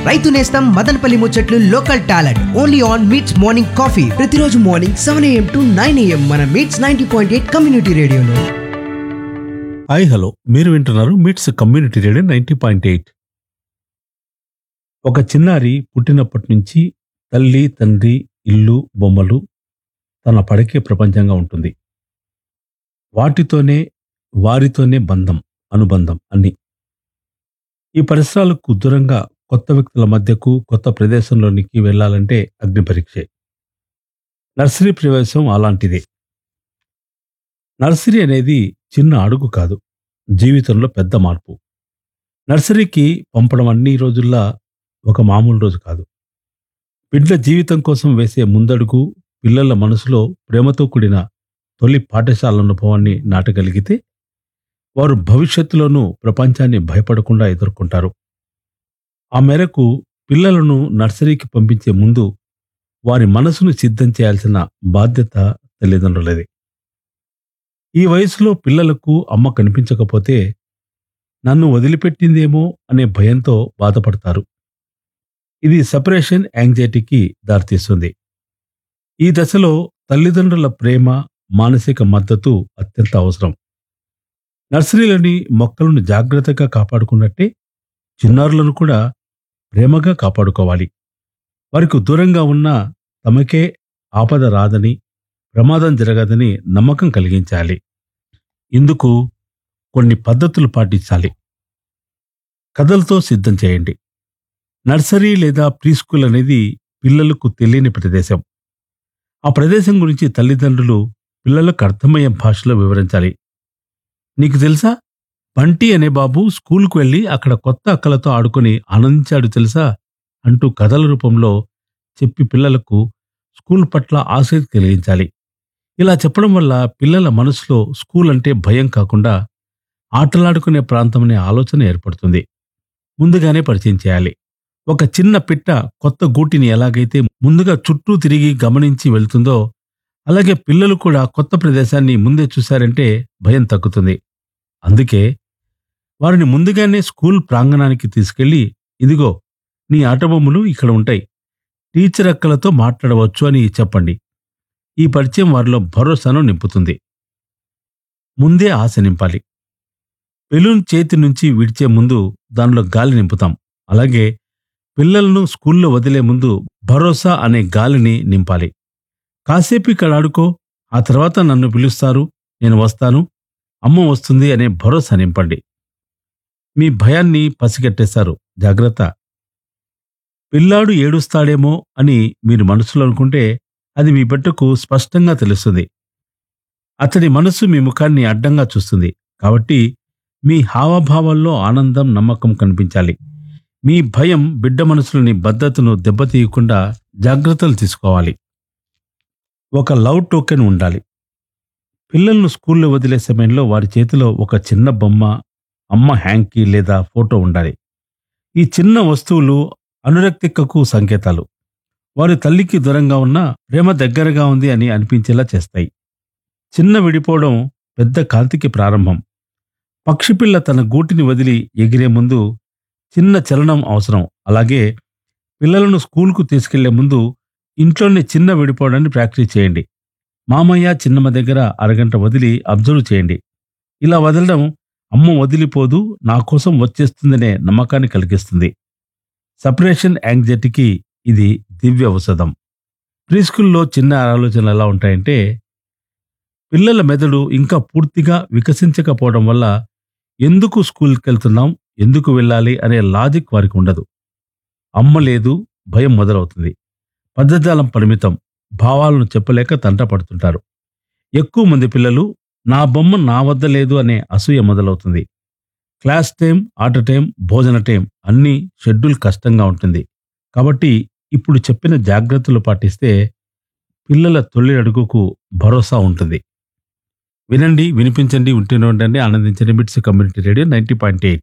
రైతు నేస్తం మదనపల్లి ముచ్చట్లు local talent only on MITS morning coffee ప్రతిరోజు morning seven AM to nine AM మన MITS ninety point eight community రేడియోలో హాయ్ హలో మీరు వింటున్నారు MITS community radio ninety point eight ఒక చిన్నారి పుట్టినప్పటి నుంచి తల్లి తండ్రి ఇల్లు బొమ్మలు తన పడకే ప్రపంచంగా ఉంటుంది వాటితోనే వారితోనే బంధం అనుబంధం అన్ని ఈ పరిసరాలకు దూరంగా కొత్త వ్యక్తుల మధ్యకు కొత్త ప్రదేశంలోనికి వెళ్ళాలంటే అగ్ని పరీక్షే నర్సరీ ప్రవేశం అలాంటిదే నర్సరీ అనేది చిన్న అడుగు కాదు జీవితంలో పెద్ద మార్పు నర్సరీకి పంపడం అన్ని రోజుల్లా ఒక మామూలు రోజు కాదు బిడ్డ జీవితం కోసం వేసే ముందడుగు పిల్లల మనసులో ప్రేమతో కూడిన తొలి పాఠశాల అనుభవాన్ని నాటగలిగితే వారు భవిష్యత్తులోనూ ప్రపంచాన్ని భయపడకుండా ఎదుర్కొంటారు ఆ మేరకు పిల్లలను నర్సరీకి పంపించే ముందు వారి మనసును సిద్ధం చేయాల్సిన బాధ్యత తల్లిదండ్రులది ఈ వయసులో పిల్లలకు అమ్మ కనిపించకపోతే నన్ను వదిలిపెట్టిందేమో అనే భయంతో బాధపడతారు ఇది సెపరేషన్ యాంగ్జైటీకి దారితీస్తుంది ఈ దశలో తల్లిదండ్రుల ప్రేమ మానసిక మద్దతు అత్యంత అవసరం నర్సరీలోని మొక్కలను జాగ్రత్తగా కాపాడుకున్నట్టే చిన్నారులను కూడా ప్రేమగా కాపాడుకోవాలి వారికి దూరంగా ఉన్న తమకే ఆపద రాదని ప్రమాదం జరగదని నమ్మకం కలిగించాలి ఇందుకు కొన్ని పద్ధతులు పాటించాలి కథలతో సిద్ధం చేయండి నర్సరీ లేదా ప్రీ స్కూల్ అనేది పిల్లలకు తెలియని ప్రదేశం ఆ ప్రదేశం గురించి తల్లిదండ్రులు పిల్లలకు అర్థమయ్యే భాషలో వివరించాలి నీకు తెలుసా బంటి అనే బాబు స్కూల్కు వెళ్ళి అక్కడ కొత్త అక్కలతో ఆడుకొని ఆనందించాడు తెలుసా అంటూ కథల రూపంలో చెప్పి పిల్లలకు స్కూల్ పట్ల ఆసక్తి కలిగించాలి ఇలా చెప్పడం వల్ల పిల్లల మనసులో స్కూల్ అంటే భయం కాకుండా ఆటలాడుకునే ప్రాంతం అనే ఆలోచన ఏర్పడుతుంది ముందుగానే పరిచయం చేయాలి ఒక చిన్న పిట్ట కొత్త గూటిని ఎలాగైతే ముందుగా చుట్టూ తిరిగి గమనించి వెళ్తుందో అలాగే పిల్లలు కూడా కొత్త ప్రదేశాన్ని ముందే చూశారంటే భయం తగ్గుతుంది అందుకే వారిని ముందుగానే స్కూల్ ప్రాంగణానికి తీసుకెళ్లి ఇదిగో నీ ఆటబొమ్మలు ఇక్కడ ఉంటాయి టీచర్ అక్కలతో మాట్లాడవచ్చు అని చెప్పండి ఈ పరిచయం వారిలో భరోసాను నింపుతుంది ముందే ఆశ నింపాలి బెలూన్ చేతి నుంచి విడిచే ముందు దానిలో గాలి నింపుతాం అలాగే పిల్లలను స్కూల్లో వదిలే ముందు భరోసా అనే గాలిని నింపాలి కాసేపు ఇక్కడ ఆడుకో ఆ తర్వాత నన్ను పిలుస్తారు నేను వస్తాను అమ్మ వస్తుంది అనే భరోసా నింపండి మీ భయాన్ని పసిగట్టేశారు జాగ్రత్త పిల్లాడు ఏడుస్తాడేమో అని మీరు మనసులో అనుకుంటే అది మీ బిడ్డకు స్పష్టంగా తెలుస్తుంది అతడి మనసు మీ ముఖాన్ని అడ్డంగా చూస్తుంది కాబట్టి మీ హావభావాల్లో ఆనందం నమ్మకం కనిపించాలి మీ భయం బిడ్డ మనసులోని భద్రతను దెబ్బతీయకుండా జాగ్రత్తలు తీసుకోవాలి ఒక లవ్ టోకెన్ ఉండాలి పిల్లలను స్కూల్లో వదిలే సమయంలో వారి చేతిలో ఒక చిన్న బొమ్మ అమ్మ హ్యాంకీ లేదా ఫోటో ఉండాలి ఈ చిన్న వస్తువులు అనురక్తికకు సంకేతాలు వారి తల్లికి దూరంగా ఉన్న ప్రేమ దగ్గరగా ఉంది అని అనిపించేలా చేస్తాయి చిన్న విడిపోవడం పెద్ద కాంతికి ప్రారంభం పక్షిపిల్ల తన గూటిని వదిలి ఎగిరే ముందు చిన్న చలనం అవసరం అలాగే పిల్లలను స్కూల్కు తీసుకెళ్లే ముందు ఇంట్లోనే చిన్న విడిపోవడాన్ని ప్రాక్టీస్ చేయండి మామయ్య చిన్నమ్మ దగ్గర అరగంట వదిలి అబ్జర్వ్ చేయండి ఇలా వదలడం అమ్మ వదిలిపోదు నా కోసం వచ్చేస్తుందనే నమ్మకాన్ని కలిగిస్తుంది సపరేషన్ యాంగ్జైటీకి ఇది దివ్య ఔషధం ప్రీస్కూల్లో చిన్న ఆలోచనలు ఎలా ఉంటాయంటే పిల్లల మెదడు ఇంకా పూర్తిగా వికసించకపోవడం వల్ల ఎందుకు స్కూల్కి వెళ్తున్నాం ఎందుకు వెళ్ళాలి అనే లాజిక్ వారికి ఉండదు అమ్మ లేదు భయం మొదలవుతుంది పద్ధజాలం పరిమితం భావాలను చెప్పలేక తంట పడుతుంటారు ఎక్కువ మంది పిల్లలు నా బొమ్మ నా వద్ద లేదు అనే అసూయ మొదలవుతుంది క్లాస్ టైం ఆట టైం భోజన టైం అన్నీ షెడ్యూల్ కష్టంగా ఉంటుంది కాబట్టి ఇప్పుడు చెప్పిన జాగ్రత్తలు పాటిస్తే పిల్లల తొలి అడుగుకు భరోసా ఉంటుంది వినండి వినిపించండి ఉంటూనే ఉండండి ఆనందించండి MITS community radio ninety point eight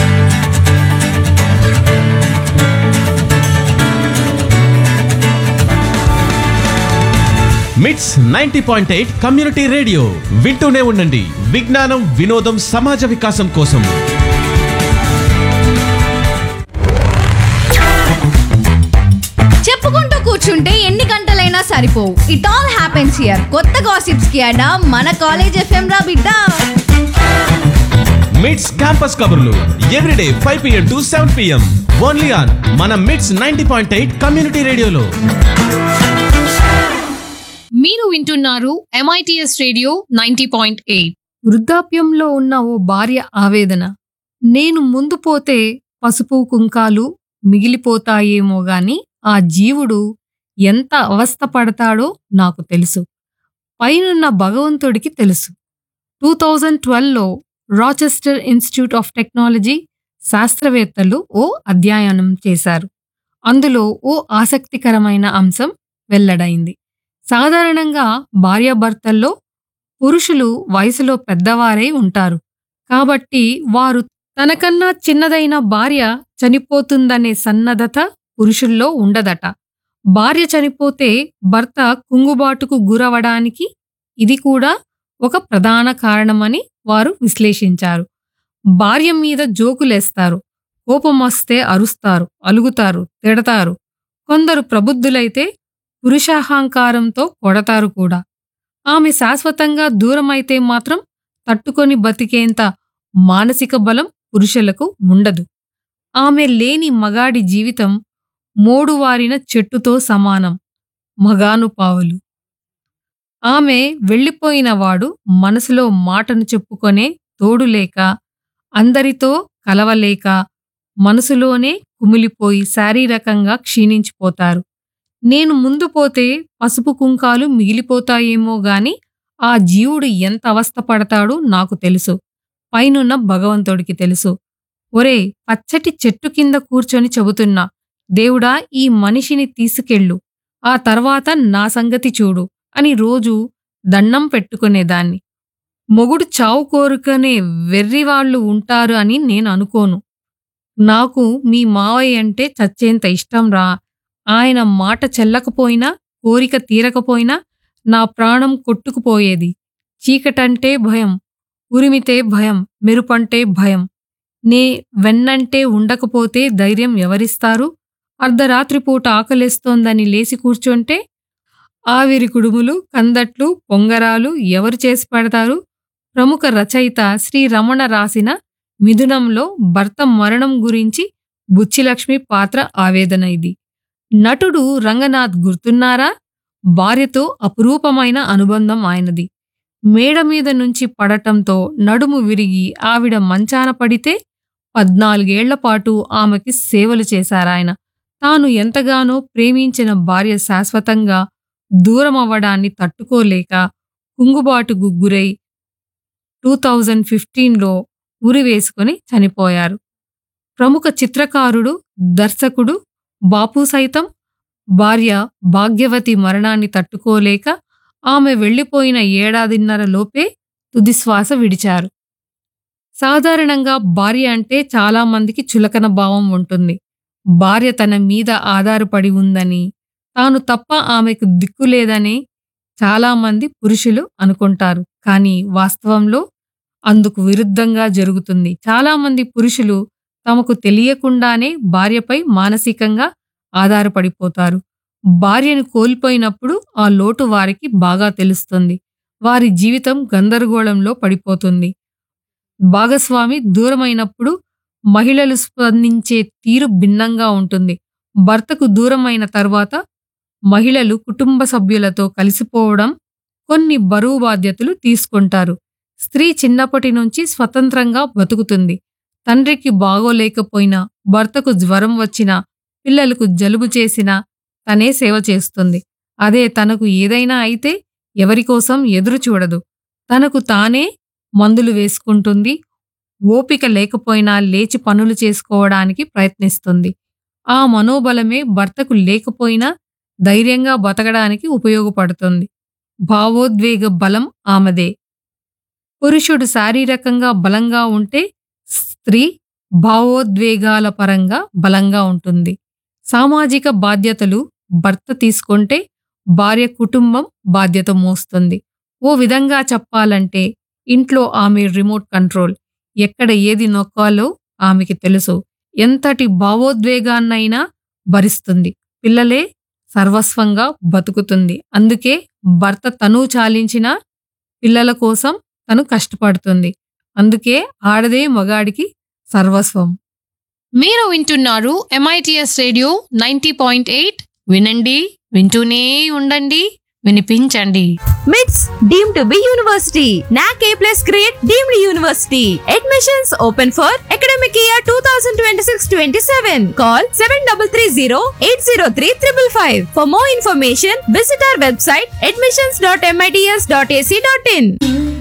MITS ninety point eight community radio వింటూనే ఉండండి విజ్ఞానం వినోదం సమాజ వికాసం కోసం మారిపోవు ఇట్ ఆల్ హ్యాపెన్స్ హియర్ కొత్త గాసిప్స్ కి అడా మన కాలేజ్ ఎఫ్ఎం రా బిడ్డ మిట్స్ క్యాంపస్ కబుర్లు everyday five PM to seven PM only on మన MITS ninety point eight community రేడియోలో మీరు వింటున్నారు MITS radio ninety point eight వృద్ధాప్యంలో ఉన్న ఓ భార్య ఆవేదన నేను ముందు పోతే పసుపు కుంకాలు మిగిలిపోతాయేమో గాని ఆ జీవుడు ఎంత అవస్థ పడతాడో నాకు తెలుసు పైనున్న భగవంతుడికి తెలుసు టూ థౌజండ్ ట్వెల్వ్లో రాచెస్టర్ ఇన్స్టిట్యూట్ ఆఫ్ టెక్నాలజీ శాస్త్రవేత్తలు ఓ అధ్యయనం చేశారు అందులో ఓ ఆసక్తికరమైన అంశం వెల్లడైంది సాధారణంగా భార్యాభర్తల్లో పురుషులు వయసులో పెద్దవారై ఉంటారు కాబట్టి వారు తనకన్నా చిన్నదైన భార్య చనిపోతుందనే సన్నద్ధత పురుషుల్లో ఉండదట భార్య చనిపోతే భర్త కుంగుబాటుకు గురవడానికి ఇది కూడా ఒక ప్రధాన కారణమని వారు విశ్లేషించారు భార్య మీద జోకులేస్తారు కోపం వస్తే అరుస్తారు అలుగుతారు తిడతారు కొందరు ప్రబుద్ధులైతే పురుషాహంకారంతో కొడతారు కూడా ఆమె శాశ్వతంగా దూరమైతే మాత్రం తట్టుకొని బతికేంత మానసిక బలం పురుషులకు ఉండదు ఆమె లేని మగాడి జీవితం మోడువారిన చెట్టుతో సమానం మగానుపావులు ఆమె వెళ్ళిపోయిన వాడు మనసులో మాటను చెప్పుకొనే తోడు లేక అందరితో కలవలేక మనసులోనే కుమిలిపోయి శారీరకంగా క్షీణించిపోతారు నేను ముందు పోతే పసుపు కుంకాలు మిగిలిపోతాయేమో గాని ఆ జీవుడు ఎంత అవస్థపడతాడో నాకు తెలుసు పైనున్న భగవంతుడికి తెలుసు ఒరే పచ్చటి చెట్టు కింద కూర్చొని చెబుతున్నా దేవుడా ఈ మనిషిని తీసుకెళ్ళు ఆ తర్వాత నా సంగతి చూడు అని రోజు దండం పెట్టుకునేదాన్ని మొగుడు చావు కోరుకనే వెర్రివాళ్లు ఉంటారు అని నేను అనుకోను నాకు మీ మావయ్య అంటే చచ్చేంత ఇష్టం రా ఆయన మాట చెల్లకపోయినా కోరిక తీరకపోయినా నా ప్రాణం కొట్టుకుపోయేది చీకటంటే భయం ఉరిమితే భయం మెరుపంటే భయం నే వెన్నంటే ఉండకపోతే ధైర్యం ఎవరిస్తారు అర్ధరాత్రి పూట ఆకలేస్తోందని లేచి కూర్చుంటే ఆవిరి కుడుములు కందట్లు పొంగరాలు ఎవరు చేసి పెడతారు ప్రముఖ రచయిత శ్రీ రమణ రాసిన మిథునంలో భర్త మరణం గురించి బుచ్చిలక్ష్మి పాత్ర ఆవేదన ఇది నటుడు రంగనాథ్ గుర్తున్నారా భార్యతో అపురూపమైన అనుబంధం ఆయనది మేడ మీద నుంచి పడటంతో నడుము విరిగి ఆవిడ మంచాన పడితే పద్నాలుగేళ్ల పాటు ఆమెకి సేవలు చేశారాయన తాను ఎంతగానో ప్రేమించిన భార్య శాశ్వతంగా దూరమవ్వడాన్ని తట్టుకోలేక కుంగుబాటుకు గురై టూ థౌజండ్ ఫిఫ్టీన్లో ఉరి వేసుకుని చనిపోయారు ప్రముఖ చిత్రకారుడు దర్శకుడు బాపు సైతం భార్య భాగ్యవతి మరణాన్ని తట్టుకోలేక ఆమె వెళ్ళిపోయిన ఏడాదిన్నర లోపే తుదిశ్వాస విడిచారు సాధారణంగా భార్య అంటే చాలా మందికి చులకన భావం ఉంటుంది భార్య తన మీద ఆధారపడి ఉందని తాను తప్ప ఆమెకు దిక్కులేదని చాలామంది పురుషులు అనుకుంటారు కానీ వాస్తవంలో అందుకు విరుద్ధంగా జరుగుతుంది చాలామంది పురుషులు తమకు తెలియకుండానే భార్యపై మానసికంగా ఆధారపడిపోతారు భార్యను కోల్పోయినప్పుడు ఆ లోటు వారికి బాగా తెలుస్తుంది వారి జీవితం గందరగోళంలో పడిపోతుంది భాగస్వామి దూరమైనప్పుడు మహిళలు స్పందించే తీరు భిన్నంగా ఉంటుంది భర్తకు దూరమైన తర్వాత మహిళలు కుటుంబ సభ్యులతో కలిసిపోవడం కొన్ని బరువు బాధ్యతలు తీసుకుంటారు స్త్రీ చిన్నప్పటి నుంచి స్వతంత్రంగా బతుకుతుంది తండ్రికి బాగోలేకపోయినా భర్తకు జ్వరం వచ్చినా పిల్లలకు జలుబు చేసినా తనే సేవ చేస్తుంది అదే తనకు ఏదైనా అయితే ఎవరికోసం ఎదురు చూడదు తనకు తానే మందులు వేసుకుంటుంది ఓపిక లేకపోయినా లేచి పనులు చేసుకోవడానికి ప్రయత్నిస్తుంది ఆ మనోబలమే భర్తకు లేకపోయినా ధైర్యంగా బతకడానికి ఉపయోగపడుతుంది భావోద్వేగ బలం ఆమెదే పురుషుడు శారీరకంగా బలంగా ఉంటే స్త్రీ భావోద్వేగాల పరంగా బలంగా ఉంటుంది సామాజిక బాధ్యతలు భర్త తీసుకుంటే భార్య కుటుంబం బాధ్యత మోస్తుంది ఓ విధంగా చెప్పాలంటే ఇంట్లో ఆమె రిమోట్ కంట్రోల్ ఎక్కడ ఏది నొక్కాలో ఆమెకి తెలుసు ఎంతటి భావోద్వేగాన్నైనా భరిస్తుంది పిల్లలే సర్వస్వంగా బతుకుతుంది అందుకే భర్త తను చాలించిన పిల్లల కోసం తను కష్టపడుతుంది అందుకే ఆడదే మగాడికి సర్వస్వం మీరు వింటున్నారు MITS radio ninety point eight వినండి వింటూనే ఉండండి వినిపించండి MITS deemed to be university. NAC A plus grade deemed university. Admissions open for academic year 2026-27. Call 7330-803-555. For more information, visit our website admissions.mits.ac.in.